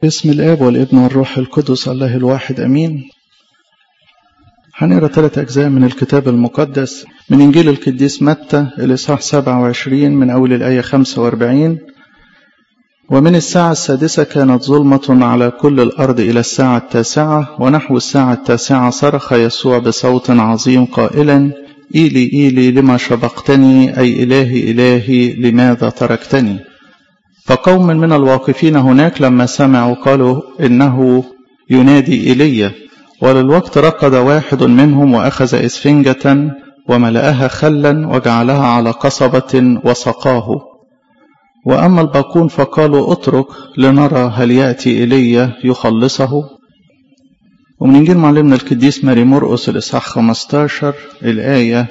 باسم الآب والابن والروح القدس الله الواحد أمين هنقرا ثلاث أجزاء من الكتاب المقدس من إنجيل القديس متى الإصحاح 27 من أول الآية 45 ومن الساعة السادسة كانت ظلمة على كل الأرض إلى الساعة التاسعة ونحو الساعة التاسعة صرخ يسوع بصوت عظيم قائلا إيلي إيلي لما شبقتني أي إلهي إلهي لماذا تركتني فقوم من الواقفين هناك لما سمعوا قالوا إنه ينادي إيليا وللوقت رقد واحد منهم وأخذ إسفنجة وملأها خلا وجعلها على قصبة وسقاه وأما الباقون فقالوا اترك لنرى هل يأتي إيليا يخلصه ومن إنجيل معلمنا القديس ماري مرقس الإصحاح 15 الآية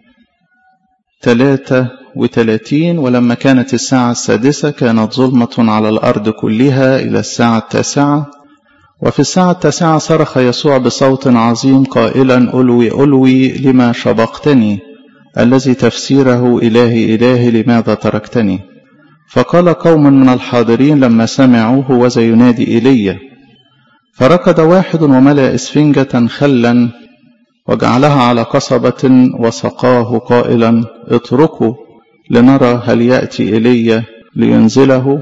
33 ولما كانت الساعة السادسة كانت ظلمة على الأرض كلها إلى الساعة التاسعة وفي الساعة التاسعة صرخ يسوع بصوت عظيم قائلا ألوي ألوي لما شبقتني الذي تفسيره إلهي إلهي لماذا تركتني فقال قوم من الحاضرين لما سمعوه وذا ينادي إيليا فركض واحد وملأ إسفنجة خلا وجعلها على قصبة وسقاه قائلا اتركوا لنرى هل يأتي إيليا لينزله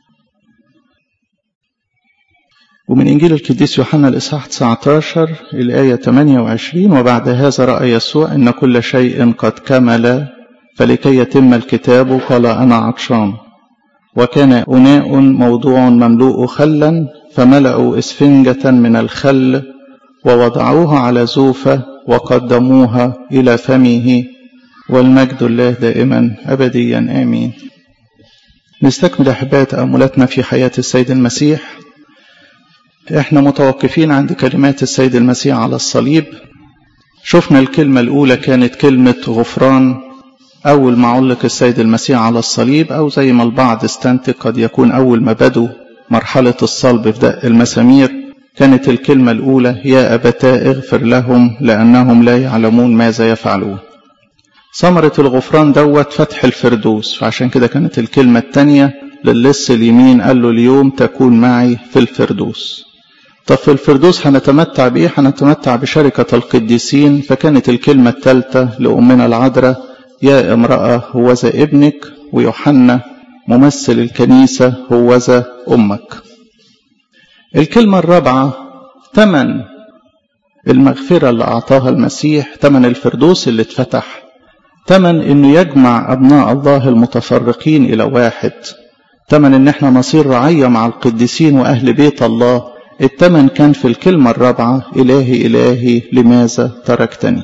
ومن إنجيل القديس يوحنا الإصحاح 19 الآية 28 وبعد هذا رأى يسوع أن كل شيء قد كمل فلكي يتم الكتاب قال أنا عطشان وكان أناء موضوع مملوء خلا فملأوا إسفنجة من الخل ووضعوها على زوفة وقدموها إلى فمه والمجد الله دائما أبديا آمين نستكمل أحباء تأملاتنا في حياة السيد المسيح احنا متوقفين عند كلمات السيد المسيح على الصليب شفنا الكلمة الأولى كانت كلمة غفران أول ما علق السيد المسيح على الصليب أو زي ما البعض استنتج قد يكون أول ما بدوا مرحلة الصلب في دق المسامير كانت الكلمة الأولى يا أبتاء اغفر لهم لأنهم لا يعلمون ماذا يفعلون ثمرة الغفران دوت فتح الفردوس فعشان كده كانت الكلمة الثانية للص اليمين قال له اليوم تكون معي في الفردوس طب في الفردوس هنتمتع بإيه؟ هنتمتع بشركة القديسين فكانت الكلمة الثالثة لأمنا العذراء يا امرأة هوذا ابنك ويوحنا ممثل الكنيسة هوذا أمك الكلمة الرابعة ثمن المغفرة اللي أعطاها المسيح ثمن الفردوس اللي اتفتح ثمن انه يجمع ابناء الله المتفرقين الى واحد ثمن ان احنا نصير رعيه مع القديسين واهل بيت الله الثمن كان في الكلمه الرابعه الهي الهي لماذا تركتني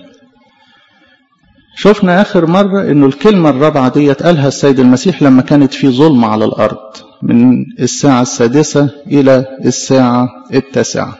شفنا اخر مره انه الكلمه الرابعه ديت قالها السيد المسيح لما كانت في ظلم على الارض من الساعه السادسه الى الساعه التاسعه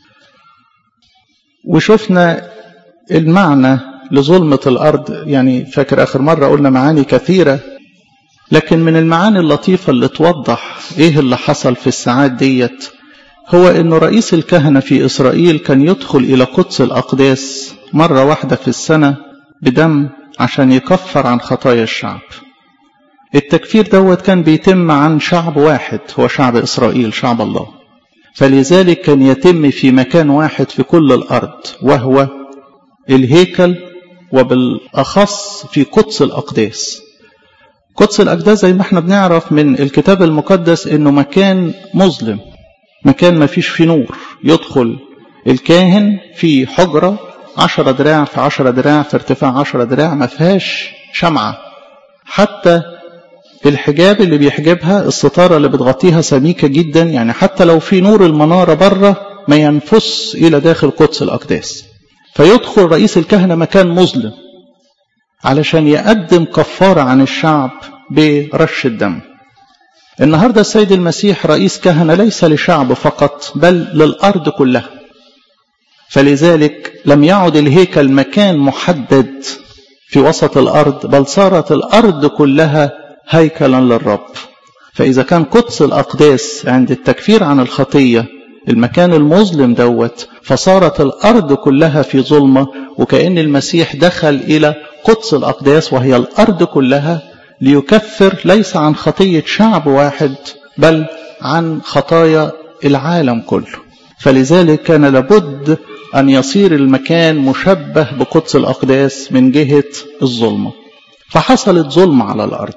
وشفنا المعنى لظلمة الأرض يعني فاكر آخر مرة قلنا معاني كثيرة لكن من المعاني اللطيفة اللي توضح إيه اللي حصل في الساعات ديت هو إنه رئيس الكهنة في إسرائيل كان يدخل إلى قدس الأقداس مرة واحدة في السنة بدم عشان يكفر عن خطايا الشعب التكفير دوت كان بيتم عن شعب واحد هو شعب إسرائيل شعب الله فلذلك كان يتم في مكان واحد في كل الأرض وهو الهيكل وبالأخص في قدس الأقداس قدس الأقداس زي ما احنا بنعرف من الكتاب المقدس انه مكان مظلم مكان ما فيش فيه نور يدخل الكاهن في حجرة عشرة دراع في عشرة دراع في ارتفاع عشرة دراع ما فيهاش شمعة حتى الحجاب اللي بيحجبها الستارة اللي بتغطيها سميكة جدا يعني حتى لو في نور المنارة بره ما ينفس إلى داخل قدس الأقداس فيدخل رئيس الكهنة مكان مظلم علشان يقدم كفارة عن الشعب برش الدم النهاردة السيد المسيح رئيس كهنة ليس لشعب فقط بل للأرض كلها فلذلك لم يعد الهيكل مكان محدد في وسط الأرض بل صارت الأرض كلها هيكلا للرب فإذا كان قدس الأقداس عند التكفير عن الخطية المكان المظلم دوت فصارت الأرض كلها في ظلمة وكأن المسيح دخل إلى قدس الأقداس وهي الأرض كلها ليكفر ليس عن خطية شعب واحد بل عن خطايا العالم كله فلذلك كان لابد أن يصير المكان مشبه بقدس الأقداس من جهة الظلمة فحصلت ظلمة على الأرض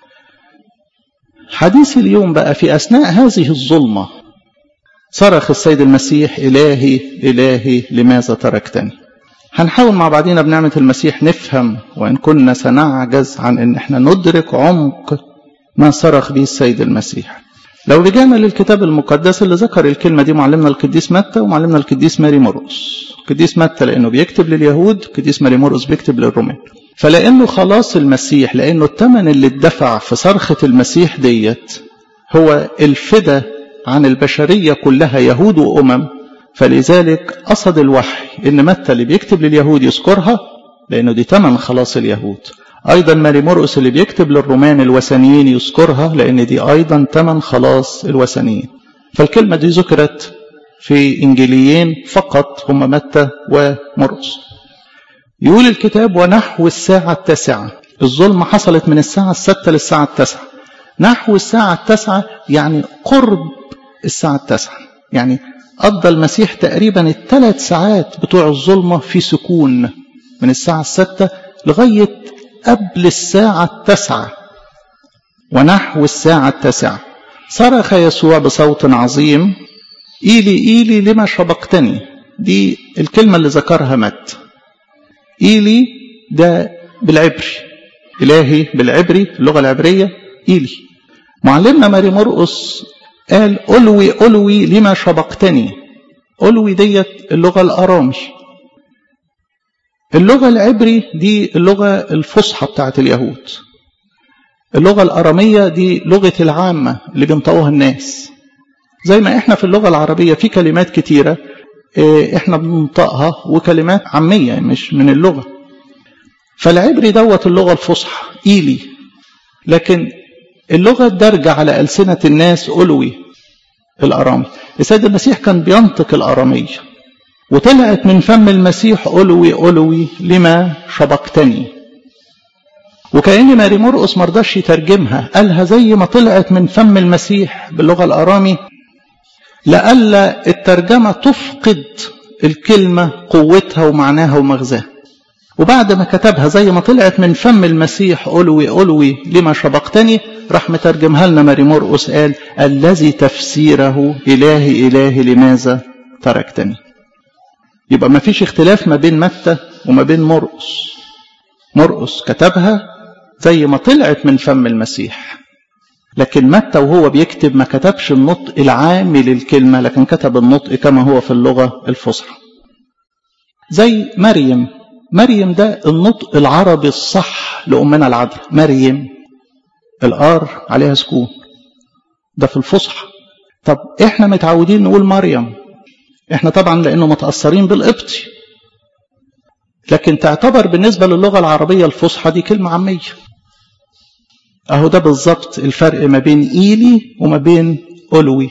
حديث اليوم بقى في أثناء هذه الظلمة صرخ السيد المسيح إلهي إلهي لماذا تركتني هنحاول مع بعضنا بنعمة المسيح نفهم وإن كنا سنعجز عن إن احنا ندرك عمق ما صرخ به السيد المسيح لو رجعنا للكتاب المقدس اللي ذكر الكلمة دي معلمنا القديس متى ومعلمنا القديس ماري مرقس القديس متى لأنه بيكتب لليهود القديس ماري مرقس بيكتب للرومان فلأنه خلاص المسيح لأنه الثمن اللي اتدفع في صرخة المسيح ديت هو الفدا عن البشرية كلها يهود وأمم فلذلك قصد الوحي إن متى اللي بيكتب لليهود يذكرها لأنه دي ثمن خلاص اليهود أيضا ماري مرقس اللي بيكتب للرومان الوثنيين يذكرها لأن دي أيضا ثمن خلاص الوثنيين فالكلمة دي ذكرت في إنجيليين فقط هم متى ومرقس يقول الكتاب ونحو الساعة التاسعة الظلمة حصلت من الساعة الستة للساعة التاسعة نحو الساعة التاسعة يعني قرب الساعة التاسعة يعني قضى المسيح تقريبا الثلاث ساعات بتوع الظلمة في سكون من الساعة الستة لغاية قبل الساعة التاسعة ونحو الساعة التاسعة صرخ يسوع بصوت عظيم إيلي إيلي لما شبقتني دي الكلمة اللي ذكرها مت إيلي ده بالعبري إلهي بالعبري اللغة العبرية إيلي معلمنا ماري مرقس قال ألوي ألوي لما شبقتني ألوي ديت اللغة الأرامي اللغة العبري دي اللغة الفصحى بتاعت اليهود اللغة الأرامية دي لغة العامة اللي بينطقوها الناس زي ما احنا في اللغة العربية في كلمات كتيرة احنا بننطقها وكلمات عامية مش من اللغة فالعبري دوت اللغة الفصحى إيلي لكن اللغة الدارجة على ألسنة الناس ألوي الأرامي السيد المسيح كان بينطق الأرامية وطلعت من فم المسيح ألوي ألوي لما شبقتني وكأن ماري مرقس مرضاش يترجمها قالها زي ما طلعت من فم المسيح باللغة الأرامي لألا الترجمة تفقد الكلمة قوتها ومعناها ومغزاها وبعد ما كتبها زي ما طلعت من فم المسيح ألوي ألوي لما شبقتني راح مترجمها لنا ماري مرقس قال الذي تفسيره إلهي إلهي لماذا تركتني يبقى ما فيش اختلاف ما بين متى وما بين مرقس مرقس كتبها زي ما طلعت من فم المسيح لكن متى وهو بيكتب ما كتبش النطق العام للكلمة لكن كتب النطق كما هو في اللغة الفصحى زي مريم مريم ده النطق العربي الصح لأمنا العذراء مريم الآر عليها سكون ده في الفصحى طب احنا متعودين نقول مريم احنا طبعا لانه متاثرين بالقبطي لكن تعتبر بالنسبه للغه العربيه الفصحى دي كلمه عاميه اهو ده بالظبط الفرق ما بين ايلي وما بين الوي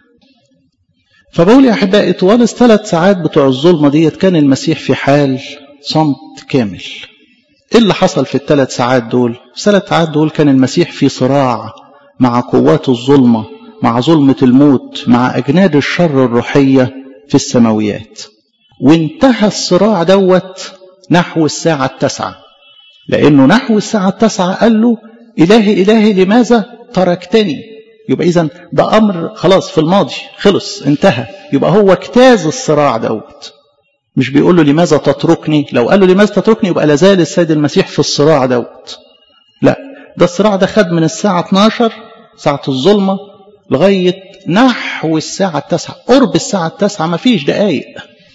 فبقول يا احبائي طوال الثلاث ساعات بتوع الظلمه ديت كان المسيح في حال صمت كامل ايه اللي حصل في الثلاث ساعات دول في الثلاث ساعات دول كان المسيح في صراع مع قوات الظلمه مع ظلمه الموت مع اجناد الشر الروحيه في السماويات وانتهى الصراع دوت نحو الساعة التاسعة لأنه نحو الساعة التاسعة قال له إلهي إلهي لماذا تركتني يبقى إذا ده أمر خلاص في الماضي خلص انتهى يبقى هو اجتاز الصراع دوت مش بيقول له لماذا تتركني لو قال له لماذا تتركني يبقى لازال السيد المسيح في الصراع دوت لا ده الصراع ده خد من الساعة 12 ساعة الظلمة لغاية نحو الساعة التاسعة قرب الساعة التاسعة ما فيش دقايق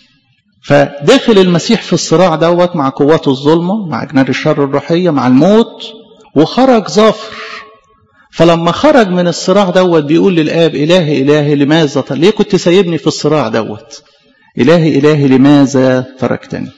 فداخل المسيح في الصراع دوت مع قوات الظلمة مع أجناد الشر الروحية مع الموت وخرج ظافر فلما خرج من الصراع دوت بيقول للآب إلهي إلهي لماذا ليه كنت سايبني في الصراع دوت إلهي إلهي لماذا تركتني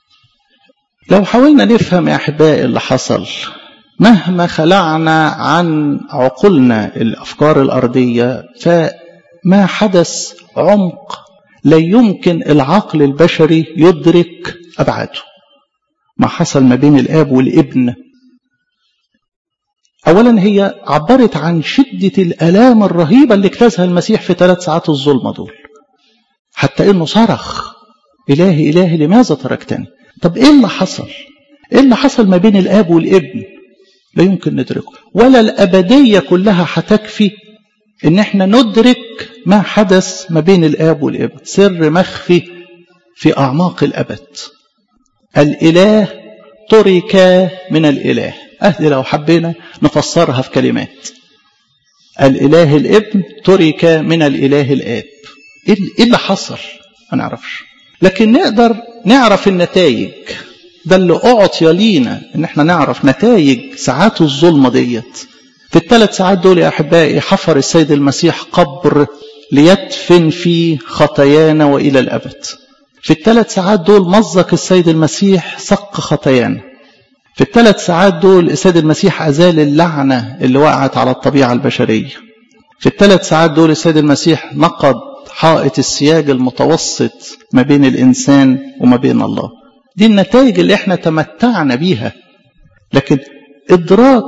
لو حاولنا نفهم يا أحبائي اللي حصل مهما خلعنا عن عقولنا الافكار الارضيه فما حدث عمق لا يمكن العقل البشري يدرك ابعاده ما حصل ما بين الاب والابن أولا هي عبرت عن شدة الآلام الرهيبة اللي اجتازها المسيح في ثلاث ساعات الظلمة دول حتى إنه صرخ إلهي إلهي لماذا تركتني طب إيه اللي حصل إيه اللي حصل ما بين الآب والابن لا يمكن ندركه ولا الأبدية كلها هتكفي إن إحنا ندرك ما حدث ما بين الآب والابن سر مخفي في أعماق الأبد الإله ترك من الإله أهدي لو حبينا نفسرها في كلمات الإله الابن ترك من الإله الآب إيه اللي حصل ما نعرفش لكن نقدر نعرف النتائج ده اللي أعطي لينا إن احنا نعرف نتائج ساعات الظلمة ديت في الثلاث ساعات دول يا أحبائي حفر السيد المسيح قبر ليدفن فيه خطايانا وإلى الأبد في الثلاث ساعات دول مزق السيد المسيح سق خطايانا في الثلاث ساعات دول السيد المسيح أزال اللعنة اللي وقعت على الطبيعة البشرية في الثلاث ساعات دول السيد المسيح نقض حائط السياج المتوسط ما بين الإنسان وما بين الله دي النتائج اللي احنا تمتعنا بيها لكن إدراك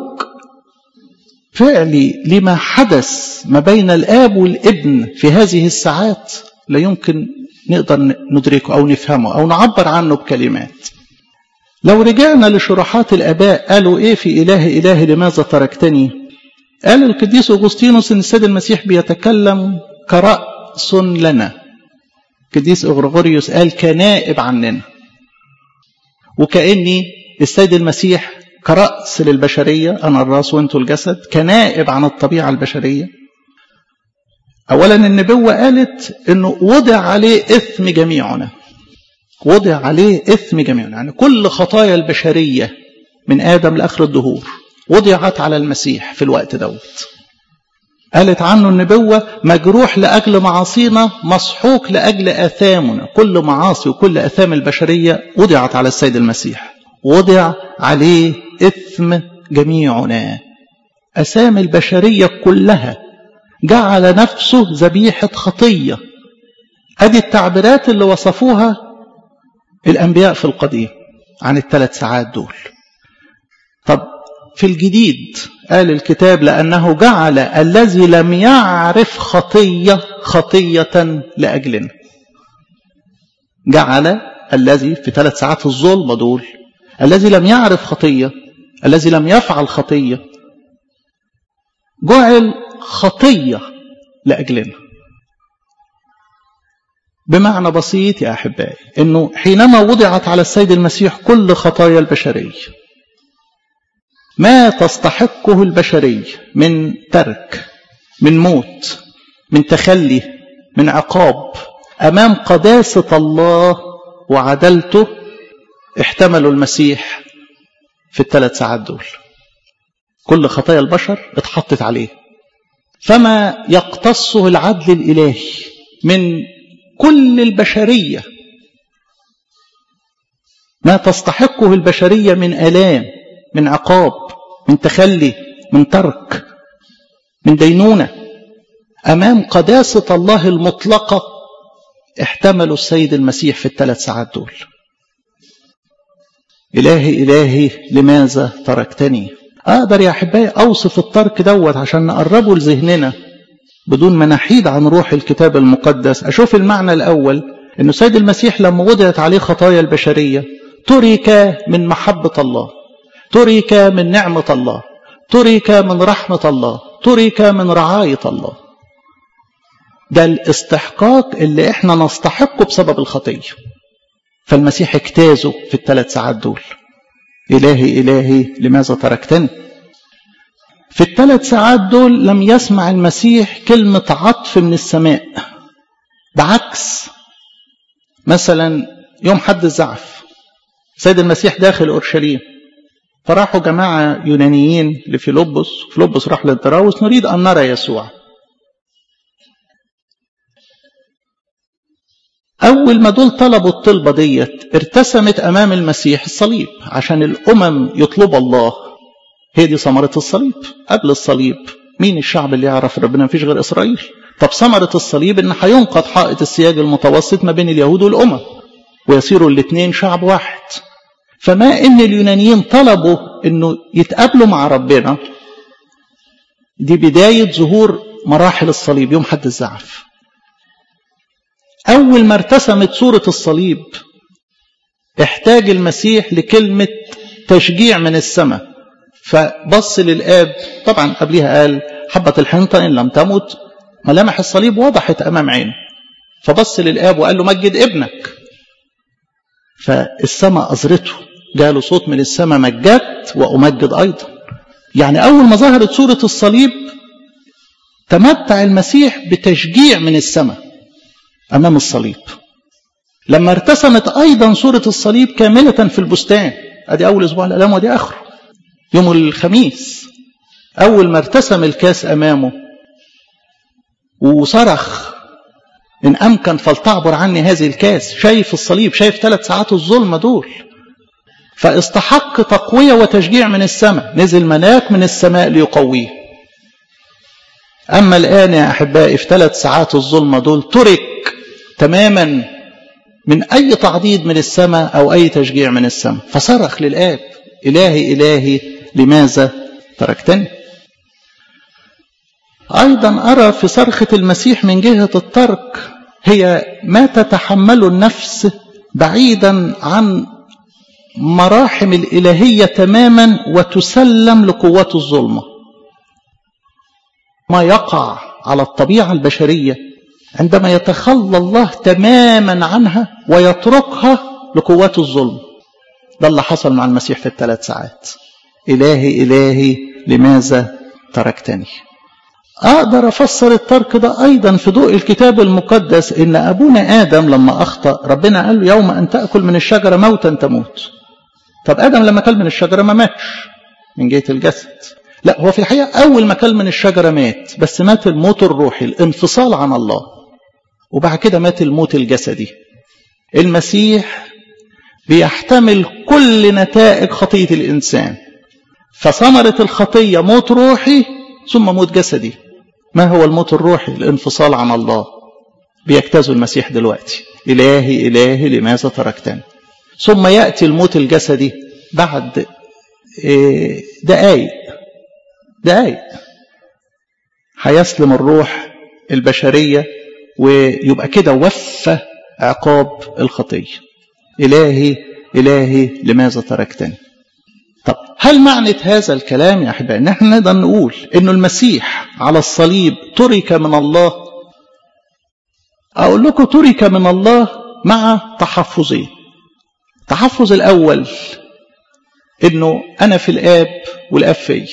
فعلي لما حدث ما بين الآب والابن في هذه الساعات لا يمكن نقدر ندركه أو نفهمه أو نعبر عنه بكلمات لو رجعنا لشروحات الآباء قالوا إيه في إله إله لماذا تركتني قال القديس أغسطينوس إن السيد المسيح بيتكلم كرأس لنا القديس أغرغوريوس قال كنائب عننا وكأني السيد المسيح كرأس للبشرية أنا الرأس وأنتوا الجسد كنائب عن الطبيعة البشرية أولا النبوة قالت أنه وضع عليه إثم جميعنا وضع عليه إثم جميعنا يعني كل خطايا البشرية من آدم لآخر الدهور وضعت على المسيح في الوقت دوت قالت عنه النبوة مجروح لأجل معاصينا مسحوق لأجل آثامنا كل معاصي وكل آثام البشرية وضعت على السيد المسيح وضع عليه إثم جميعنا أسام البشرية كلها جعل نفسه ذبيحة خطية هذه التعبيرات اللي وصفوها الأنبياء في القديم عن الثلاث ساعات دول طب في الجديد قال الكتاب لأنه جعل الذي لم يعرف خطية خطية لأجلنا جعل الذي في ثلاث ساعات الظلمة دول الذي لم يعرف خطية الذي لم يفعل خطية جعل خطية لأجلنا بمعنى بسيط يا أحبائي أنه حينما وضعت على السيد المسيح كل خطايا البشرية ما تستحقه البشرية من ترك من موت من تخلي من عقاب أمام قداسة الله وعدلته احتملوا المسيح في الثلاث ساعات دول كل خطايا البشر اتحطت عليه فما يقتصه العدل الإلهي من كل البشرية ما تستحقه البشرية من آلام من عقاب من تخلي من ترك من دينونة أمام قداسة الله المطلقة احتملوا السيد المسيح في الثلاث ساعات دول إلهي إلهي لماذا تركتني أقدر يا أحبائي أوصف الترك دوت عشان نقربه لذهننا بدون ما نحيد عن روح الكتاب المقدس أشوف المعنى الأول أن السيد المسيح لما وضعت عليه خطايا البشرية ترك من محبة الله ترك من نعمة الله ترك من رحمة الله ترك من رعاية الله ده الاستحقاق اللي احنا نستحقه بسبب الخطية فالمسيح اجتازه في الثلاث ساعات دول إلهي إلهي لماذا تركتني في الثلاث ساعات دول لم يسمع المسيح كلمة عطف من السماء بعكس مثلا يوم حد الزعف سيد المسيح داخل أورشليم فراحوا جماعة يونانيين لفيلبس فيلبس راح للدراوس نريد أن نرى يسوع أول ما دول طلبوا الطلبة ديت ارتسمت أمام المسيح الصليب عشان الأمم يطلب الله هي دي ثمرة الصليب قبل الصليب مين الشعب اللي يعرف ربنا مفيش غير إسرائيل طب ثمرة الصليب إن هينقض حائط السياج المتوسط ما بين اليهود والأمم ويصيروا الاثنين شعب واحد فما إن اليونانيين طلبوا إنه يتقابلوا مع ربنا دي بداية ظهور مراحل الصليب يوم حد الزعف أول ما ارتسمت صورة الصليب احتاج المسيح لكلمة تشجيع من السماء فبص للآب طبعا قبلها قال حبة الحنطة إن لم تمت ملامح الصليب وضحت أمام عينه فبص للآب وقال له مجد ابنك فالسماء أزرته جاله صوت من السماء مجدت وأمجد أيضا يعني أول ما ظهرت صورة الصليب تمتع المسيح بتشجيع من السماء أمام الصليب لما ارتسمت أيضا صورة الصليب كاملة في البستان أدي أول أسبوع الألام ودي آخره يوم الخميس أول ما ارتسم الكاس أمامه وصرخ إن أمكن فلتعبر عني هذه الكاس شايف الصليب شايف ثلاث ساعات الظلمة دول فاستحق تقوية وتشجيع من السماء نزل ملاك من السماء ليقويه أما الآن يا أحبائي في ثلاث ساعات الظلمة دول ترك تماما من أي تعضيد من السماء أو أي تشجيع من السماء فصرخ للآب إلهي إلهي لماذا تركتني أيضا أرى في صرخة المسيح من جهة الترك هي ما تتحمله النفس بعيدا عن مراحم الإلهية تماما وتسلم لقوات الظلمة ما يقع على الطبيعة البشرية عندما يتخلى الله تماما عنها ويتركها لقوات الظلم ده اللي حصل مع المسيح في الثلاث ساعات إلهي إلهي لماذا تركتني أقدر أفسر الترك ده أيضا في ضوء الكتاب المقدس إن أبونا آدم لما أخطأ ربنا قال له يوم أن تأكل من الشجرة موتا تموت طب آدم لما كل من الشجرة ما ماتش من جهة الجسد لا هو في الحقيقة أول ما كل من الشجرة مات بس مات الموت الروحي الانفصال عن الله وبعد كده مات الموت الجسدي المسيح بيحتمل كل نتائج خطية الإنسان فثمرة الخطية موت روحي ثم موت جسدي ما هو الموت الروحي الانفصال عن الله بيجتازه المسيح دلوقتي إلهي إلهي لماذا تركتني ثم يأتي الموت الجسدي بعد دقايق دقايق هيسلم الروح البشرية ويبقى كده وفى عقاب الخطية إلهي إلهي لماذا تركتني طب هل معنى هذا الكلام يا أحبائي إن احنا نقدر نقول إنه المسيح على الصليب ترك من الله أقول لكم ترك من الله مع تحفظين التحفظ الأول إنه أنا في الآب والآب في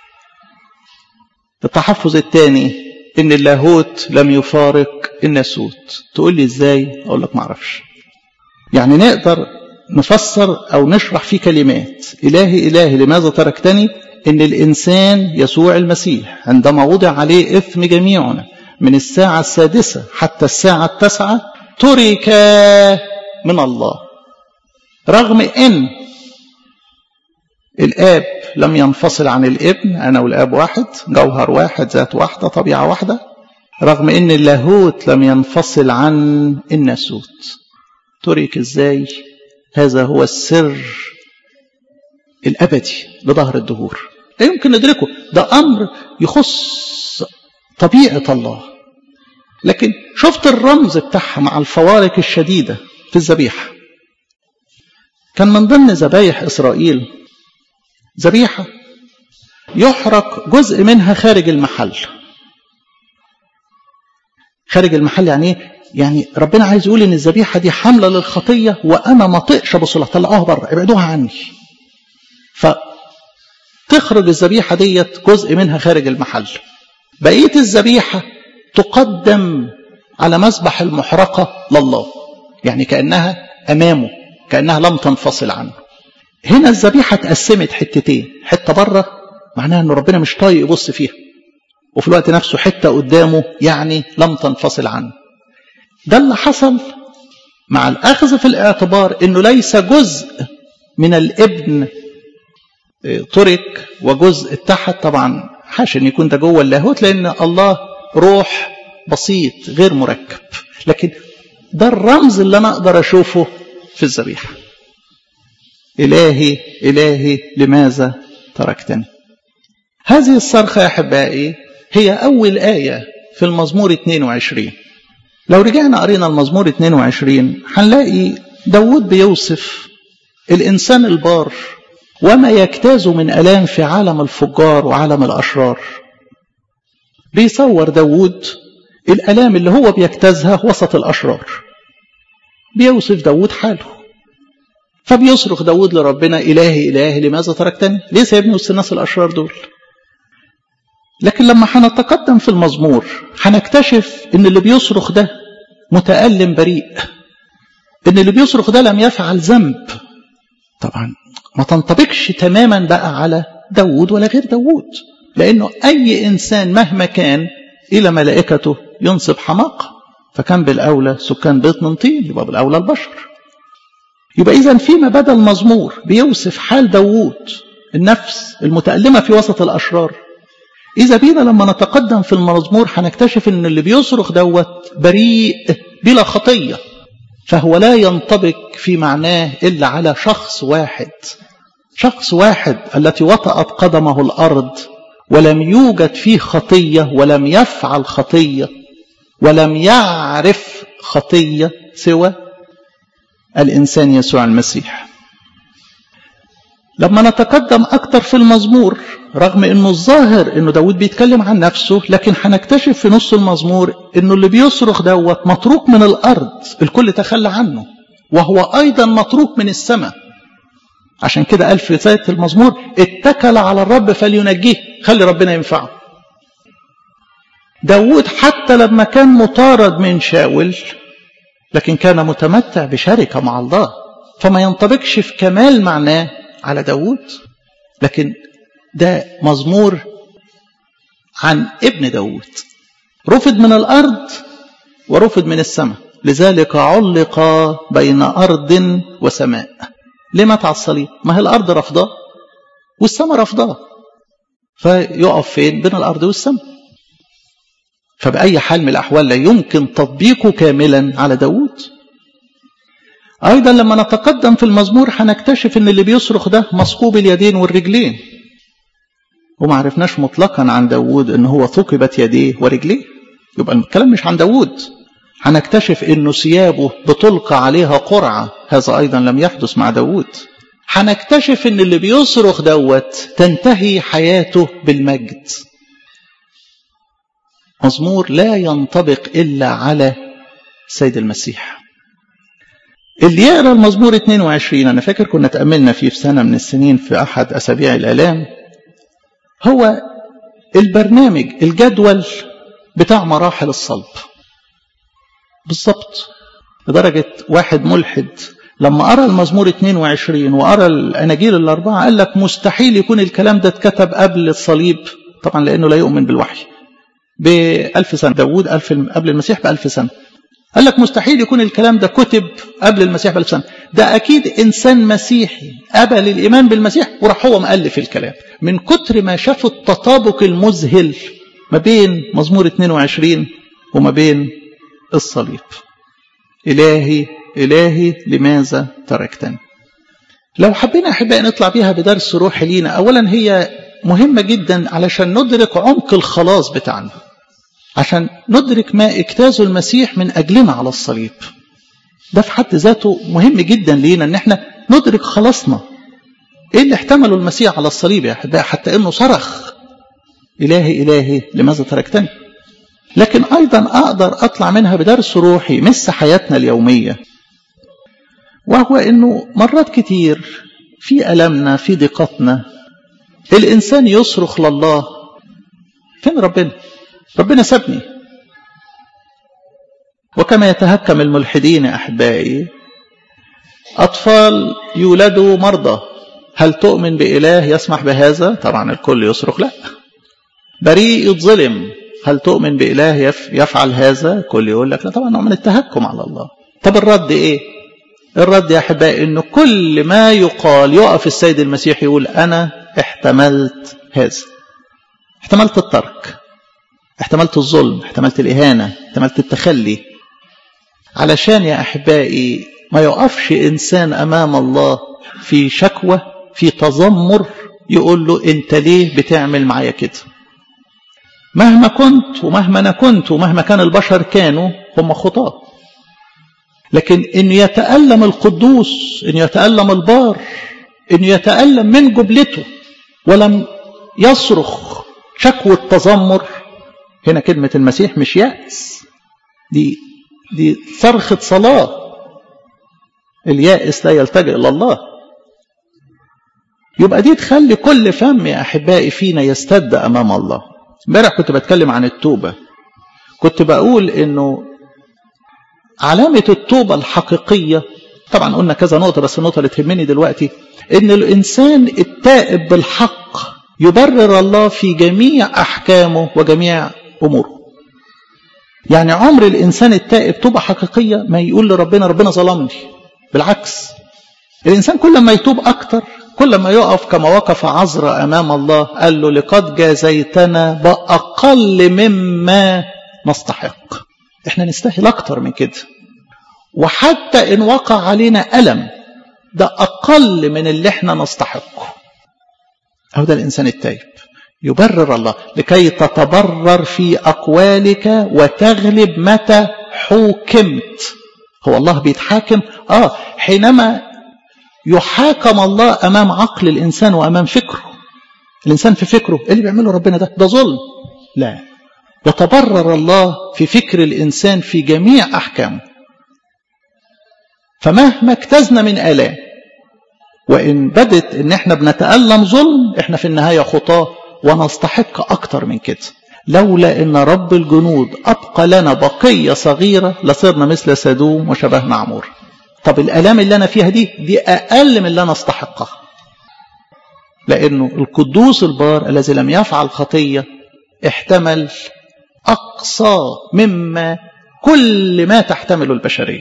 التحفظ الثاني إن اللاهوت لم يفارق الناسوت تقول لي إزاي أقول لك معرفش يعني نقدر نفسر أو نشرح في كلمات إلهي إلهي لماذا تركتني إن الإنسان يسوع المسيح عندما وضع عليه إثم جميعنا من الساعة السادسة حتى الساعة التاسعة ترك من الله رغم إن الآب لم ينفصل عن الابن أنا والآب واحد جوهر واحد ذات واحدة طبيعة واحدة رغم إن اللاهوت لم ينفصل عن الناسوت ترك إزاي هذا هو السر الأبدي لظهر الدهور لا يمكن ندركه ده أمر يخص طبيعة الله لكن شفت الرمز بتاعها مع الفوارق الشديدة في الذبيحة كان من ضمن ذبايح إسرائيل ذبيحة يحرق جزء منها خارج المحل خارج المحل يعني ايه يعني ربنا عايز يقول ان الذبيحه دي حامله للخطيه وانا ما طقش ابص لها طلعوها بره ابعدوها عني فتخرج الذبيحه ديت جزء منها خارج المحل بقيه الذبيحه تقدم على مذبح المحرقه لله يعني كانها امامه كانها لم تنفصل عنه هنا الذبيحه اتقسمت حتتين حته بره معناها ان ربنا مش طايق يبص فيها وفي الوقت نفسه حته قدامه يعني لم تنفصل عنه ده اللي حصل مع الأخذ في الاعتبار أنه ليس جزء من الابن ترك وجزء تحت طبعا حاشا أن يكون ده جوه اللاهوت لأن الله روح بسيط غير مركب لكن ده الرمز اللي أنا أقدر أشوفه في الذبيحة إلهي إلهي لماذا تركتني هذه الصرخة يا أحبائي هي أول آية في المزمور 22 لو رجعنا قرينا المزمور 22 هنلاقي داود بيوصف الإنسان البار وما يجتاز من ألام في عالم الفجار وعالم الأشرار بيصور داود الألام اللي هو بيجتازها وسط الأشرار بيوصف داود حاله فبيصرخ داود لربنا إلهي إلهي لماذا تركتني ليه سايبني وسط الناس الأشرار دول لكن لما هنتقدم في المزمور هنكتشف ان اللي بيصرخ ده متألم بريء ان اللي بيصرخ ده لم يفعل ذنب طبعا ما تنطبقش تماما بقى على داود ولا غير داود لانه اي انسان مهما كان الى ملائكته ينصب حماقه فكان بالاولى سكان بيت من طين يبقى بالاولى البشر يبقى اذا فيما بدا المزمور بيوصف حال داود النفس المتألمة في وسط الأشرار إذا بينا لما نتقدم في المزمور هنكتشف أن اللي بيصرخ دوت بريء بلا خطية فهو لا ينطبق في معناه إلا على شخص واحد شخص واحد التي وطأت قدمه الأرض ولم يوجد فيه خطية ولم يفعل خطية ولم يعرف خطية سوى الإنسان يسوع المسيح لما نتقدم أكتر في المزمور رغم أنه الظاهر أنه داود بيتكلم عن نفسه لكن هنكتشف في نص المزمور أنه اللي بيصرخ دوت متروك من الأرض الكل تخلى عنه وهو أيضا متروك من السماء عشان كده قال في بداية المزمور اتكل على الرب فلينجيه خلي ربنا ينفعه داود حتى لما كان مطارد من شاول لكن كان متمتع بشركة مع الله فما ينطبقش في كمال معناه على داود لكن ده مزمور عن ابن داود رفض من الأرض ورفض من السماء لذلك علق بين أرض وسماء ليه مات على الصليب ما هي الأرض رفضاه والسماء رفضاه فيقف فين بين الأرض والسماء فبأي حال من الأحوال لا يمكن تطبيقه كاملا على داود أيضا لما نتقدم في المزمور هنكتشف أن اللي بيصرخ ده مثقوب اليدين والرجلين وما عرفناش مطلقا عن داود أن هو ثقبت يديه ورجليه يبقى الكلام مش عن داود هنكتشف أنه ثيابه بتلقى عليها قرعة هذا أيضا لم يحدث مع داود هنكتشف أن اللي بيصرخ دوت تنتهي حياته بالمجد مزمور لا ينطبق إلا على سيد المسيح اللي يقرا المزمور 22 انا فاكر كنا تاملنا فيه في سنه من السنين في احد اسابيع الالام هو البرنامج الجدول بتاع مراحل الصلب بالظبط لدرجه واحد ملحد لما قرا المزمور 22 وقرا الاناجيل الاربعه قال لك مستحيل يكون الكلام ده اتكتب قبل الصليب طبعا لانه لا يؤمن بالوحي بألف سنه داوود ألف قبل المسيح بألف سنه قال لك مستحيل يكون الكلام ده كتب قبل المسيح بألف سنة ده أكيد إنسان مسيحي قبل الإيمان بالمسيح وراح هو مؤلف الكلام من كتر ما شاف التطابق المذهل ما بين مزمور 22 وما بين الصليب إلهي إلهي لماذا تركتني لو حبينا أحبائي نطلع بيها بدرس روحي لينا أولا هي مهمة جدا علشان ندرك عمق الخلاص بتاعنا عشان ندرك ما اجتازه المسيح من أجلنا على الصليب ده في حد ذاته مهم جدا لينا ان احنا ندرك خلاصنا ايه اللي احتمله المسيح على الصليب يا احبائي حتى انه صرخ الهي الهي لماذا تركتني لكن ايضا اقدر اطلع منها بدرس روحي مس حياتنا اليوميه وهو انه مرات كتير في المنا في ضيقتنا الانسان يصرخ لله فين ربنا ربنا سابني وكما يتهكم الملحدين يا أحبائي أطفال يولدوا مرضى هل تؤمن بإله يسمح بهذا طبعا الكل يصرخ لا بريء يتظلم هل تؤمن بإله يفعل هذا الكل يقول لك لا طبعا نوع من التهكم على الله طب الرد إيه الرد يا أحبائي أنه كل ما يقال يقف السيد المسيح يقول أنا احتملت هذا احتملت الترك احتملت الظلم احتملت الإهانة احتملت التخلي علشان يا أحبائي ما يقفش إنسان أمام الله في شكوى في تذمر يقول له أنت ليه بتعمل معايا كده مهما كنت ومهما أنا كنت ومهما كان البشر كانوا هم خطاة لكن إن يتألم القدوس إن يتألم البار إن يتألم من جبلته ولم يصرخ شكوى تذمر هنا كلمة المسيح مش يأس دي دي صرخة صلاة اليائس لا يلتجئ إلى الله يبقى دي تخلي كل فم يا أحبائي فينا يستد أمام الله امبارح كنت بتكلم عن التوبة كنت بقول إنه علامة التوبة الحقيقية طبعا قلنا كذا نقطة بس النقطة اللي تهمني دلوقتي إن الإنسان التائب بالحق يبرر الله في جميع أحكامه وجميع أموره يعني عمر الإنسان التائب توبة حقيقية ما يقول لربنا ربنا ظلمني بالعكس الإنسان كل ما يتوب أكتر كل ما يقف كما وقف عذر أمام الله قال له لقد جازيتنا بأقل مما نستحق احنا نستاهل أكتر من كده وحتى إن وقع علينا ألم ده أقل من اللي احنا نستحقه أو ده الإنسان التائب يبرر الله لكي تتبرر في أقوالك وتغلب متى حوكمت هو الله بيتحاكم آه حينما يحاكم الله أمام عقل الإنسان وأمام فكره الإنسان في فكره إيه اللي بيعمله ربنا ده ده ظلم لا يتبرر الله في فكر الإنسان في جميع أحكامه فمهما اجتزنا من آلام وإن بدت إن إحنا بنتألم ظلم إحنا في النهاية خطاة ونستحق أكتر من كده لولا إن رب الجنود أبقى لنا بقية صغيرة لصرنا مثل سدوم وشبهنا عمور طب الآلام اللي أنا فيها دي دي أقل من اللي أنا استحقها لأنه القدوس البار الذي لم يفعل خطية احتمل أقصى مما كل ما تحتمله البشرية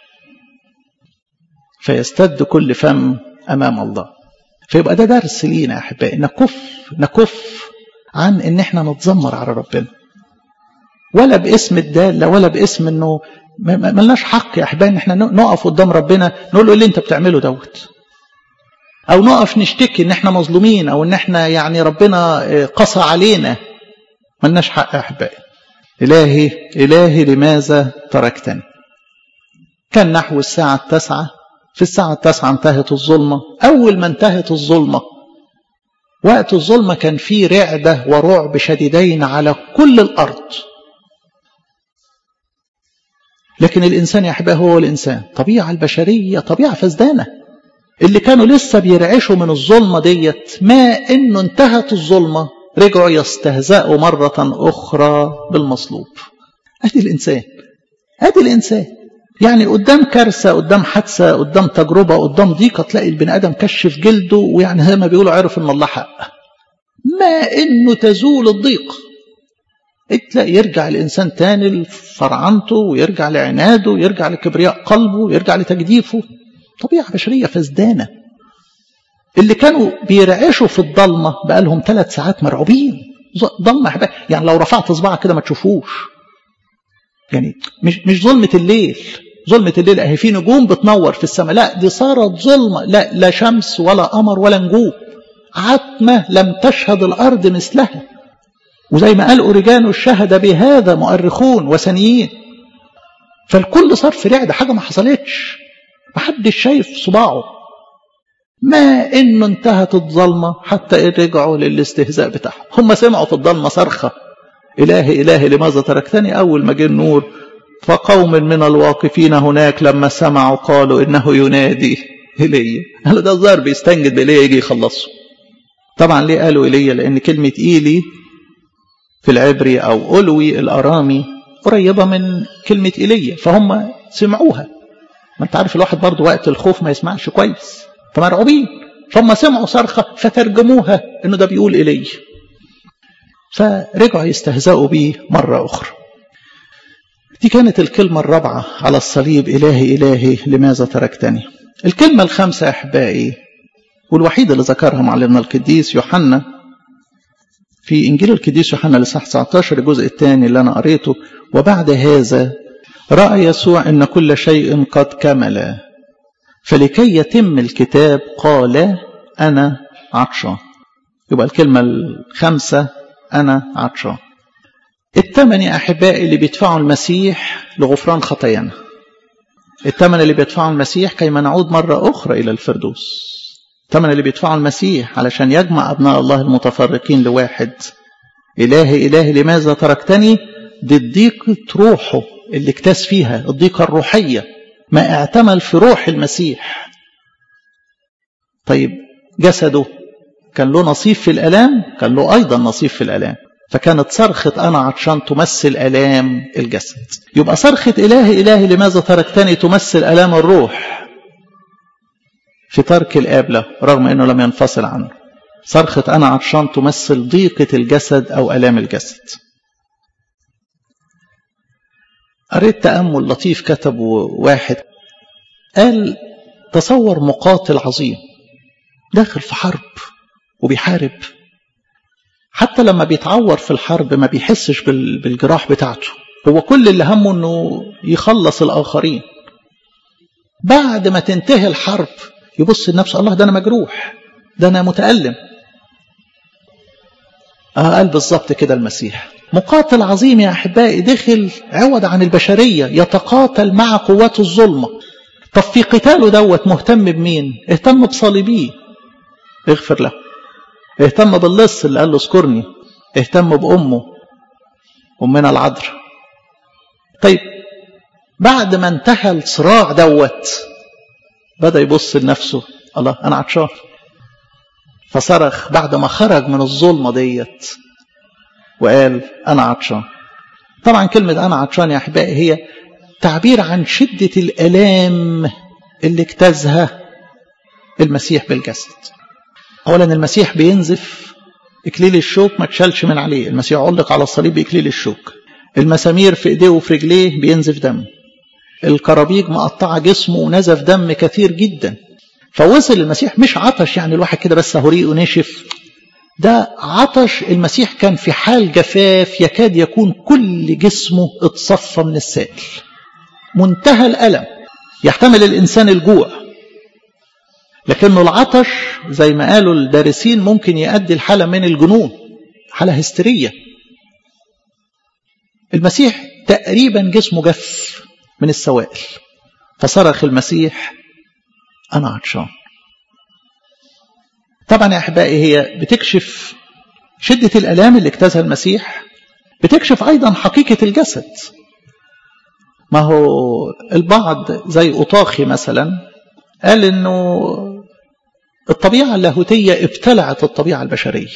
فيستد كل فم أمام الله فيبقى ده درس لينا يا أحبائي نكف نكف عن إن إحنا نتذمر على ربنا ولا باسم الدالة ولا باسم إنه ملناش حق يا أحبائي إن إحنا نقف قدام ربنا نقول له إيه اللي أنت بتعمله دوت أو نقف نشتكي إن إحنا مظلومين أو إن إحنا يعني ربنا قسى علينا ملناش حق يا أحبائي إلهي إلهي لماذا تركتني كان نحو الساعة التاسعة في الساعة التاسعة انتهت الظلمة أول ما انتهت الظلمة وقت الظلمة كان فيه رعدة ورعب شديدين على كل الأرض لكن الإنسان يا أحبائي هو الإنسان طبيعة البشرية طبيعة فزدانة اللي كانوا لسه بيرعشوا من الظلمة ديت ما إنه انتهت الظلمة رجعوا يستهزأوا مرة أخرى بالمصلوب أدي الإنسان أدي الإنسان يعني قدام كارثة قدام حادثة قدام تجربة قدام ضيقة تلاقي البني آدم كشف جلده ويعني زي ما بيقولوا عرف إن الله حق ما إنه تزول الضيق تلاقي يرجع الإنسان تاني لفرعنته ويرجع لعناده ويرجع لكبرياء قلبه ويرجع لتجديفه طبيعة بشرية فزدانة اللي كانوا بيرعشوا في الضلمة بقالهم ثلاث ساعات مرعوبين ضلمة يعني لو رفعت صباعك كده ما تشوفوش يعني مش مش ظلمة الليل ظلمة الليل اهي في نجوم بتنور في السماء لا دي صارت ظلمة لا لا شمس ولا قمر ولا نجوم عتمة لم تشهد الأرض مثلها وزي ما قال أوريجانو الشهد بهذا مؤرخون وثنيين فالكل صار في رعدة حاجة ما حصلتش محدش شايف صباعه ما انه انتهت الظلمة حتى رجعوا للاستهزاء بتاعهم هم سمعوا في الظلمة صرخة إلهي إلهي لماذا تركتني أول ما جه النور فقوم من الواقفين هناك لما سمعوا قالوا إنه ينادي إلي قالوا ده الظاهر بيستنجد بإيليا يجي يخلصه طبعا ليه قالوا إيليا لأن كلمة إيلي في العبري أو ألوي الأرامي قريبة من كلمة إيليا فهم سمعوها ما انت عارف الواحد برضه وقت الخوف ما يسمعش كويس فمرعوبين فهم سمعوا صرخة فترجموها انه ده بيقول إلي فرجعوا يستهزئوا بيه مرة أخرى دي كانت الكلمة الرابعة على الصليب إلهي إلهي لماذا تركتني الكلمة الخامسة أحبائي والوحيدة اللي ذكرها معلمنا القديس يوحنا في إنجيل القديس يوحنا لصح 19 الجزء الثاني اللي أنا قريته وبعد هذا رأى يسوع أن كل شيء قد كمل فلكي يتم الكتاب قال أنا عطشان يبقى الكلمة الخامسة أنا عطشان الثمن يا أحبائي اللي بيدفعه المسيح لغفران خطايانا الثمن اللي بيدفعه المسيح كيما نعود مرة أخرى إلى الفردوس الثمن اللي بيدفعه المسيح علشان يجمع أبناء الله المتفرقين لواحد إلهي إلهي لماذا تركتني دي الضيقة روحه اللي اكتاز فيها الضيقة الروحية ما اعتمل في روح المسيح طيب جسده كان له نصيب في الألام كان له أيضا نصيب في الألام فكانت صرخة أنا عطشان تمثل ألام الجسد يبقى صرخة إلهي إلهي لماذا تركتني تمثل ألام الروح في ترك الآب له رغم أنه لم ينفصل عنه صرخة أنا عطشان تمثل ضيقة الجسد أو ألام الجسد قريت تأمل لطيف كتبه واحد قال تصور مقاتل عظيم داخل في حرب وبيحارب حتى لما بيتعور في الحرب ما بيحسش بالجراح بتاعته هو كل اللي همه انه يخلص الاخرين بعد ما تنتهي الحرب يبص لنفسه الله ده انا مجروح ده انا متألم آه قال بالظبط كده المسيح مقاتل عظيم يا احبائي دخل عوض عن البشريه يتقاتل مع قوات الظلمه طب في قتاله دوت مهتم بمين اهتم بصليبيه اغفر له اهتم باللص اللي قال له اذكرني اهتم بامه امنا العذراء طيب بعد ما انتهى الصراع دوت بدا يبص لنفسه الله انا عطشان فصرخ بعد ما خرج من الظلمه ديت وقال انا عطشان طبعا كلمه انا عطشان يا احبائي هي تعبير عن شده الالام اللي اجتازها المسيح بالجسد اولا المسيح بينزف اكليل الشوك ما اتشالش من عليه المسيح علق على الصليب باكليل الشوك المسامير في ايديه وفي رجليه بينزف دم الكرابيج مقطعه جسمه ونزف دم كثير جدا فوصل المسيح مش عطش يعني الواحد كده بس هوريه ونشف ده عطش المسيح كان في حال جفاف يكاد يكون كل جسمه اتصفى من السائل منتهى الألم يحتمل الإنسان الجوع لكنه العطش زي ما قالوا الدارسين ممكن يؤدي الحالة من الجنون حالة هستيرية المسيح تقريبا جسمه جف من السوائل فصرخ المسيح أنا عطشان طبعا يا أحبائي هي بتكشف شدة الألام اللي اجتازها المسيح بتكشف أيضا حقيقة الجسد ما هو البعض زي أطاخي مثلا قال إنه الطبيعة اللاهوتية ابتلعت الطبيعة البشرية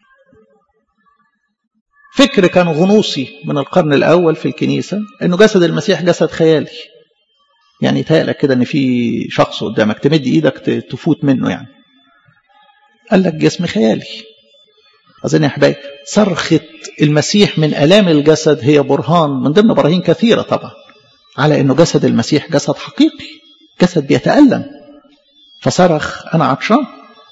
فكر كان غنوصي من القرن الأول في الكنيسة إنه جسد المسيح جسد خيالي يعني يتهيألك كده إن في شخص قدامك تمد إيدك تفوت منه يعني قال لك جسم خيالي أظن يا أحبائي صرخة المسيح من ألام الجسد هي برهان من ضمن براهين كثيرة طبعا على أنه جسد المسيح جسد حقيقي جسد بيتألم فصرخ أنا عطشان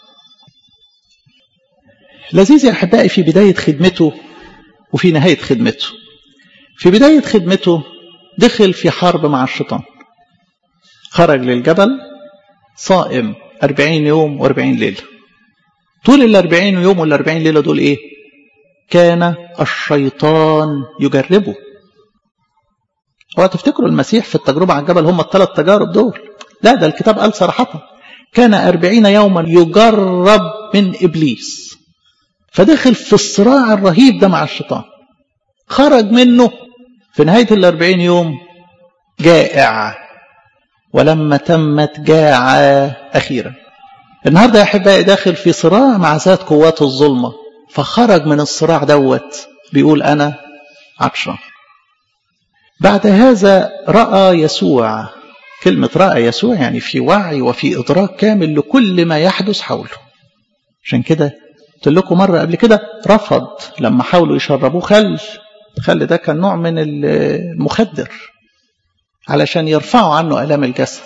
لذيذ يا أحبائي في بداية خدمته وفي نهاية خدمته في بداية خدمته دخل في حرب مع الشيطان خرج للجبل صائم أربعين يوم وأربعين ليلة طول الأربعين يوم والأربعين ليلة دول إيه كان الشيطان يجربه هو تفتكروا المسيح في التجربة على الجبل هم الثلاث تجارب دول لا ده الكتاب قال صراحة كان أربعين يوما يجرب من إبليس فدخل في الصراع الرهيب ده مع الشيطان خرج منه في نهاية الأربعين يوم جائع ولما تمت جاع أخيرا النهاردة يا أحبائي داخل في صراع مع ذات قوات الظلمة فخرج من الصراع دوت بيقول أنا عطشان بعد هذا رأى يسوع كلمة رأى يسوع يعني في وعي وفي إدراك كامل لكل ما يحدث حوله عشان كده قلت لكم مرة قبل كده رفض لما حاولوا يشربوه خل الخل ده كان نوع من المخدر علشان يرفعوا عنه ألام الجسد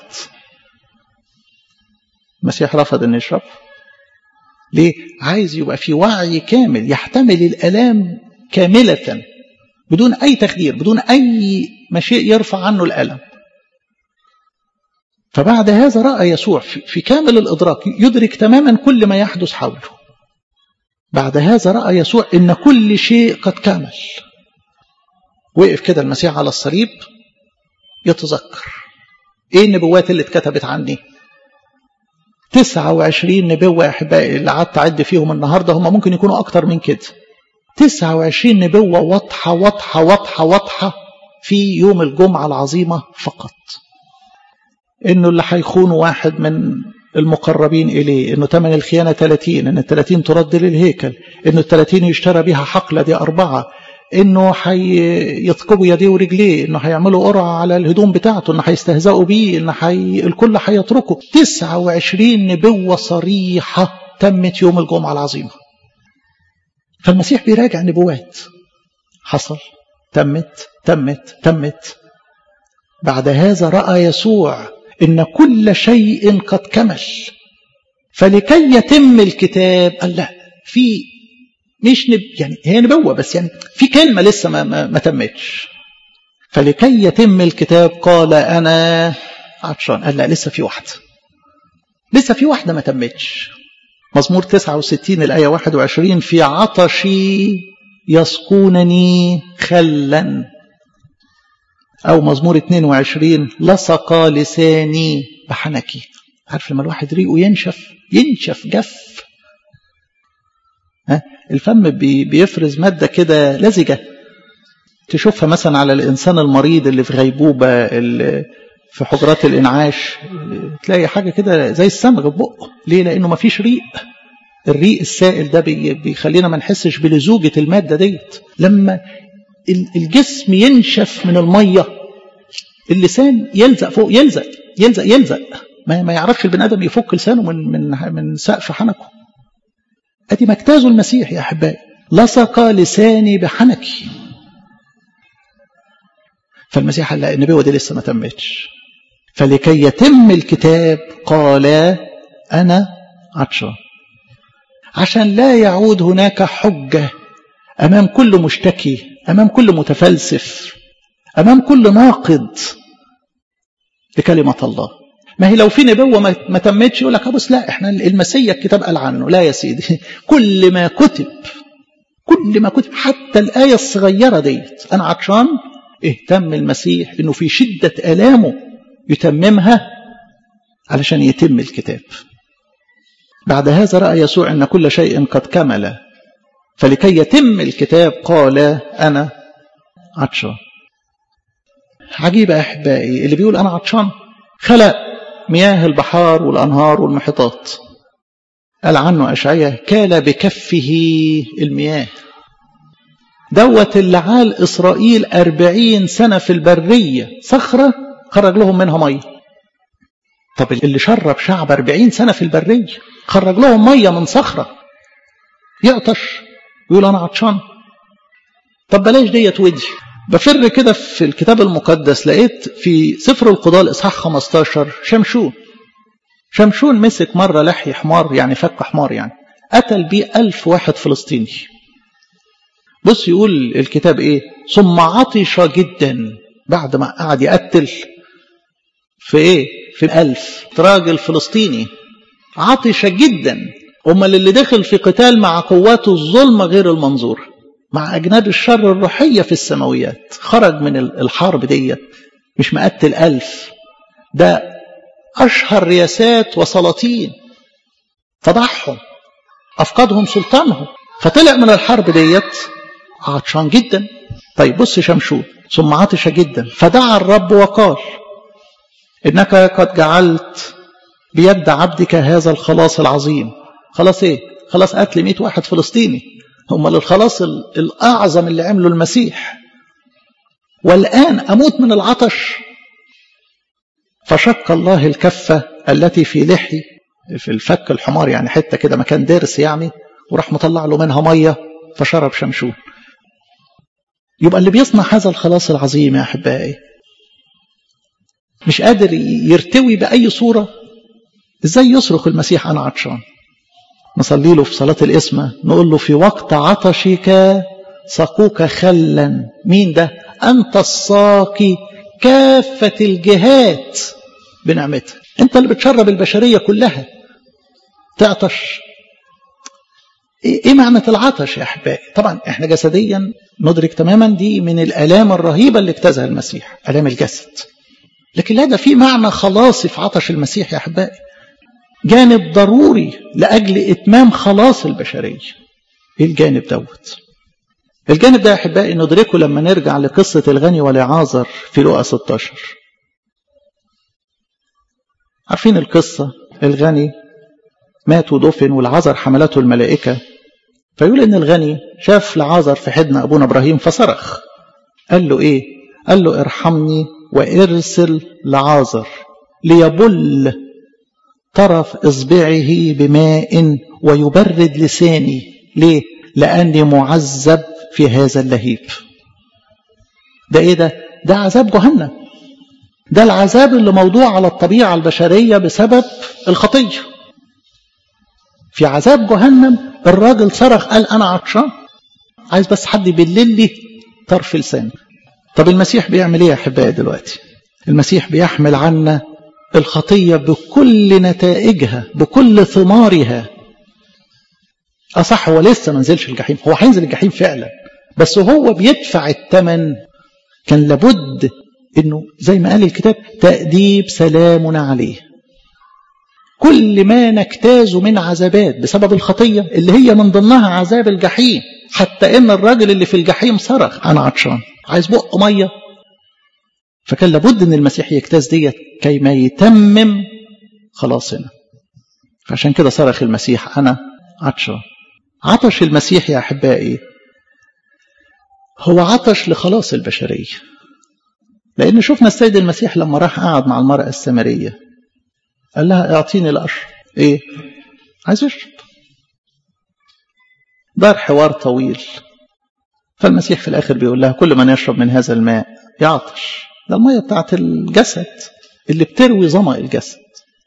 المسيح رفض أن يشرب ليه؟ عايز يبقى في وعي كامل يحتمل الألام كاملة بدون أي تخدير بدون أي مشيء يرفع عنه الألم فبعد هذا رأى يسوع في كامل الإدراك يدرك تماما كل ما يحدث حوله بعد هذا رأى يسوع إن كل شيء قد كمل وقف كده المسيح على الصليب يتذكر ايه النبوات اللي اتكتبت عني 29 نبوة يا أحبائي اللي قعدت أعد فيهم النهاردة هم ممكن يكونوا أكتر من كده 29 نبوة واضحة واضحة واضحة واضحة في يوم الجمعة العظيمة فقط إنه اللي هيخون واحد من المقربين إليه إنه ثمن الخيانة 30 إن ال 30 ترد للهيكل إنه ال 30 يشترى بيها حقلة دي أربعة إنه هيثقبوا يديه ورجليه إنه هيعملوا قرعة على الهدوم بتاعته إنه هيستهزئوا بيه إنه حي... الكل هيتركه 29 نبوة صريحة تمت يوم الجمعة العظيمة فالمسيح بيراجع نبوات حصل تمت تمت تمت بعد هذا رأى يسوع إن كل شيء قد كمل فلكي يتم الكتاب قال لا في مش نب يعني هي نبوة بس يعني في كلمة لسه ما, ما, ما تمتش فلكي يتم الكتاب قال أنا عطشان قال لا لسه في واحدة لسه في واحدة ما تمتش مزمور 69 الآية 21 في عطشي يسقونني خلا أو مزمور 22 لصق لساني بحنكي عارف لما الواحد ريقه ينشف ينشف جف ها الفم بي بيفرز مادة كده لزجة تشوفها مثلا على الإنسان المريض اللي في غيبوبة اللي في حجرات الإنعاش تلاقي حاجة كده زي السمغ في بقه ليه لأنه ما فيش ريق الريق السائل ده بيخلينا ما نحسش بلزوجة المادة ديت لما الجسم ينشف من المية اللسان يلزق فوق يلزق يلزق يلزق ما, ما يعرفش البني ادم يفك لسانه من من من سقف حنكه ادي مجتاز المسيح يا احبائي لصق لساني بحنكي فالمسيح قال لا النبوه دي لسه ما تمتش فلكي يتم الكتاب قال انا عطشان عشان لا يعود هناك حجه امام كل مشتكي امام كل متفلسف امام كل ناقد لكلمه الله ما هي لو في نبوه ما تمتش يقول لك بص لا احنا المسيا الكتاب قال عنه لا يا سيدي كل ما كتب كل ما كتب حتى الايه الصغيره ديت انا عطشان اهتم المسيح انه في شده الامه يتممها علشان يتم الكتاب بعد هذا راى يسوع ان كل شيء قد كمل فلكي يتم الكتاب قال انا عطشان عجيبة أحبائي اللي بيقول أنا عطشان خلق مياه البحار والأنهار والمحيطات قال عنه أشعية كال بكفه المياه دوت اللي عال إسرائيل أربعين سنة في البرية صخرة خرج لهم منها مية طب اللي شرب شعب أربعين سنة في البرية خرج لهم مية من صخرة يعطش ويقول أنا عطشان طب بلاش ديت ودي بفر كده في الكتاب المقدس لقيت في سفر القضاء الإصحاح 15 شمشون شمشون مسك مرة لحي حمار يعني فك حمار يعني قتل بيه ألف واحد فلسطيني بص يقول الكتاب ايه ثم عطش جدا بعد ما قعد يقتل في ايه في ألف راجل فلسطيني عطش جدا امال اللي دخل في قتال مع قوات الظلم غير المنظور مع أجناد الشر الروحية في السماويات خرج من الحرب دي مش مقتل ألف ده أشهر رياسات وسلاطين فضحهم أفقدهم سلطانهم فطلع من الحرب ديت عطشان جدا طيب بص شمشون ثم عطش جدا فدعا الرب وقال إنك قد جعلت بيد عبدك هذا الخلاص العظيم خلاص ايه خلاص قتل 100 واحد فلسطيني هم الخلاص الأعظم اللي عمله المسيح والآن أموت من العطش فشق الله الكفة التي في لحي في الفك الحمار يعني حتة كده مكان درس يعني وراح مطلع له منها مية فشرب شمشون يبقى اللي بيصنع هذا الخلاص العظيم يا أحبائي مش قادر يرتوي بأي صورة ازاي يصرخ المسيح أنا عطشان نصلي له في صلاة الإسمة نقول له في وقت عطشك سقوك خلا مين ده أنت الساقي كافة الجهات بنعمتك أنت اللي بتشرب البشرية كلها تعطش ايه معنى العطش يا احبائي طبعا احنا جسديا ندرك تماما دي من الالام الرهيبه اللي اجتازها المسيح الام الجسد لكن لا ده في معنى خلاصي في عطش المسيح يا احبائي جانب ضروري لاجل اتمام خلاص البشريه ايه الجانب دوت الجانب ده يا احبائي ندركه لما نرجع لقصه الغني والعازر في لوقا 16 عارفين القصه الغني مات ودفن والعذر حملته الملائكة فيقول إن الغني شاف لعازر في حضن أبونا إبراهيم فصرخ قال له إيه؟ قال له ارحمني وارسل لعازر ليبل طرف إصبعه بماء ويبرد لساني ليه؟ لأني معذب في هذا اللهيب ده إيه ده؟ ده عذاب جهنم ده العذاب اللي موضوع على الطبيعة البشرية بسبب الخطية في عذاب جهنم الراجل صرخ قال انا عطشان عايز بس حد يبلل لي طرف لساني طب المسيح بيعمل ايه يا احبائي دلوقتي المسيح بيحمل عنا الخطيه بكل نتائجها بكل ثمارها اصح هو لسه ما نزلش الجحيم هو هينزل الجحيم فعلا بس هو بيدفع الثمن كان لابد انه زي ما قال الكتاب تأديب سلامنا عليه كل ما نجتاز من عذابات بسبب الخطية اللي هي من ضمنها عذاب الجحيم حتى ان الراجل اللي في الجحيم صرخ انا عطشان عايز بق مية فكان لابد ان المسيح يجتاز ديت كي ما يتمم خلاصنا فعشان كده صرخ المسيح انا عطشان عطش المسيح يا احبائي هو عطش لخلاص البشرية لأن شفنا السيد المسيح لما راح قعد مع المرأة السامرية قال لها اعطيني الأشرب ايه عايز يشرب دار حوار طويل فالمسيح في الآخر بيقول لها كل من يشرب من هذا الماء يعطش ده المية بتاعت الجسد اللي بتروي ظمأ الجسد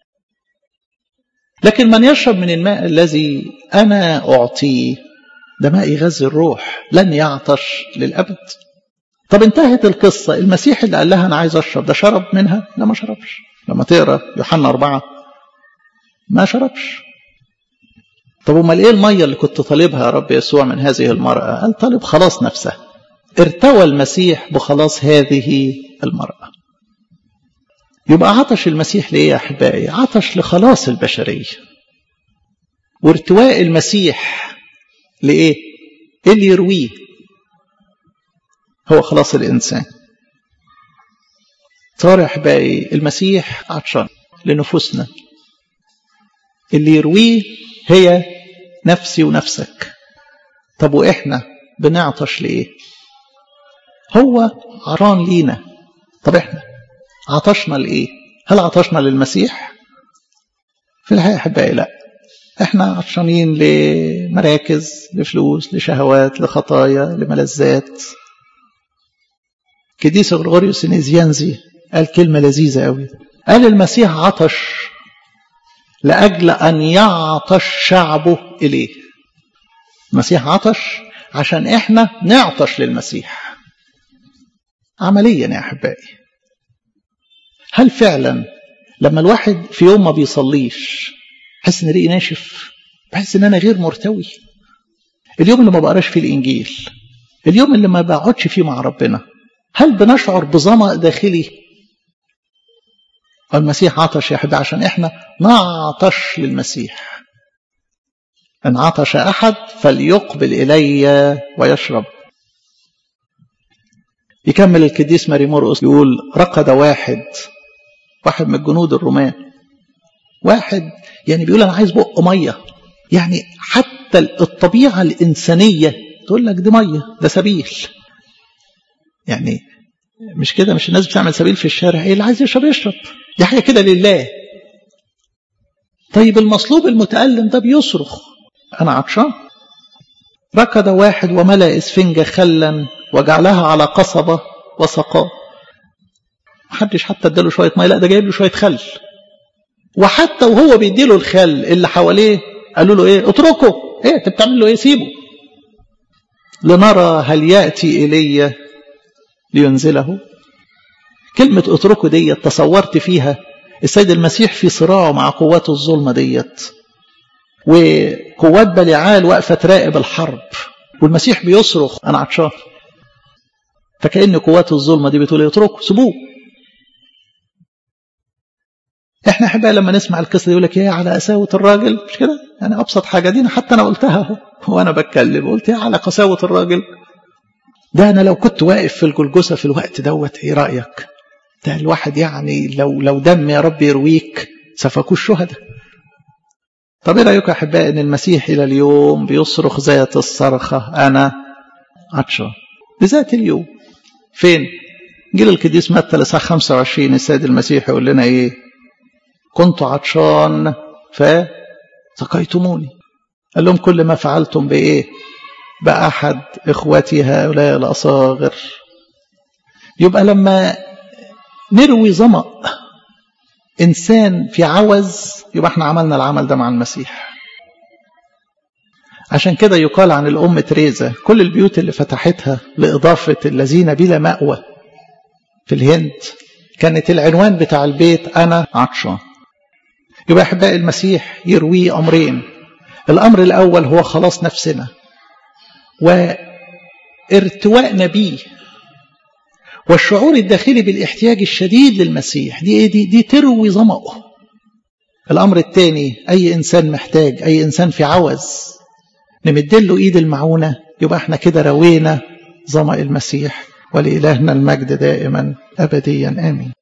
لكن من يشرب من الماء الذي أنا أعطيه ده ماء يغذي الروح لن يعطش للأبد طب انتهت القصة المسيح اللي قال لها أنا عايز أشرب ده شرب منها لا ما شربش لما تقرأ يوحنا أربعة ما شربش طب امال ايه الميه اللي كنت طالبها يا رب يسوع من هذه المراه قال طالب خلاص نفسها ارتوى المسيح بخلاص هذه المراه يبقى عطش المسيح ليه يا احبائي عطش لخلاص البشريه وارتواء المسيح لايه ايه اللي يرويه هو خلاص الانسان صار يا احبائي المسيح عطشان لنفوسنا اللي يرويه هي نفسي ونفسك طب واحنا بنعطش لايه هو عران لينا طب احنا عطشنا لايه هل عطشنا للمسيح في الحقيقه احبائي لا احنا عطشانين لمراكز لفلوس لشهوات لخطايا لملذات كديس غرغوريوس نيزيانزي قال كلمة لذيذة قوي قال المسيح عطش لأجل أن يعطش شعبه إليه المسيح عطش عشان إحنا نعطش للمسيح عمليا يا أحبائي هل فعلا لما الواحد في يوم ما بيصليش بحس ان ريقي ناشف بحس ان انا غير مرتوي اليوم اللي ما بقراش فيه الانجيل اليوم اللي ما بقعدش فيه مع ربنا هل بنشعر بظمأ داخلي المسيح عطش يا حبيبي عشان احنا نعطش للمسيح ان عطش احد فليقبل الي ويشرب يكمل القديس ماري مرقس يقول رقد واحد واحد من الجنود الرومان واحد يعني بيقول انا عايز بق ميه يعني حتى الطبيعه الانسانيه تقول لك دي ميه ده سبيل يعني مش كده مش الناس بتعمل سبيل في الشارع ايه اللي عايز يشرب يشرب دي حاجه كده لله طيب المصلوب المتألم ده بيصرخ انا عطشان ركض واحد وملأ اسفنجة خلا وجعلها على قصبة وسقاه محدش حتى اداله شوية مية لا ده جايب له شوية خل وحتى وهو بيديله الخل اللي حواليه قالوا له ايه اتركه ايه انت بتعمل له ايه سيبه لنرى هل يأتي إلي لينزله كلمة اتركه ديت تصورت فيها السيد المسيح في صراعه مع قوات الظلمة ديت وقوات بليعال واقفة تراقب الحرب والمسيح بيصرخ أنا عطشان فكأن قوات الظلمة دي بتقول اتركوا سيبوه احنا احبائي لما نسمع القصه دي يقول لك ايه على قساوه الراجل مش كده؟ يعني ابسط حاجه دي حتى انا قلتها وانا بتكلم قلت ايه على قساوه الراجل؟ ده انا لو كنت واقف في الجلجسه في الوقت دوت ايه رايك؟ ده الواحد يعني لو لو دم يا رب يرويك سفكوا الشهداء. طب ايه رايكم يا احبائي ان المسيح الى اليوم بيصرخ ذات الصرخه انا عطشان بذات اليوم فين؟ جيل القديس متى الاصحاح 25 السيد المسيح يقول لنا ايه؟ كنت عطشان فسقيتموني قال لهم كل ما فعلتم بايه؟ بأحد إخوتي هؤلاء الأصاغر يبقى لما نروي ظمأ إنسان في عوز يبقى احنا عملنا العمل ده مع المسيح عشان كده يقال عن الأم تريزا كل البيوت اللي فتحتها لإضافة الذين بلا مأوى في الهند كانت العنوان بتاع البيت أنا عطشان يبقى أحبائي المسيح يروي أمرين الأمر الأول هو خلاص نفسنا وارتواءنا بيه والشعور الداخلي بالاحتياج الشديد للمسيح دي دي دي تروي ظمأه الأمر الثاني أي إنسان محتاج أي إنسان في عوز نمد له إيد المعونة يبقى احنا كده روينا ظمأ المسيح ولإلهنا المجد دائما أبديا آمين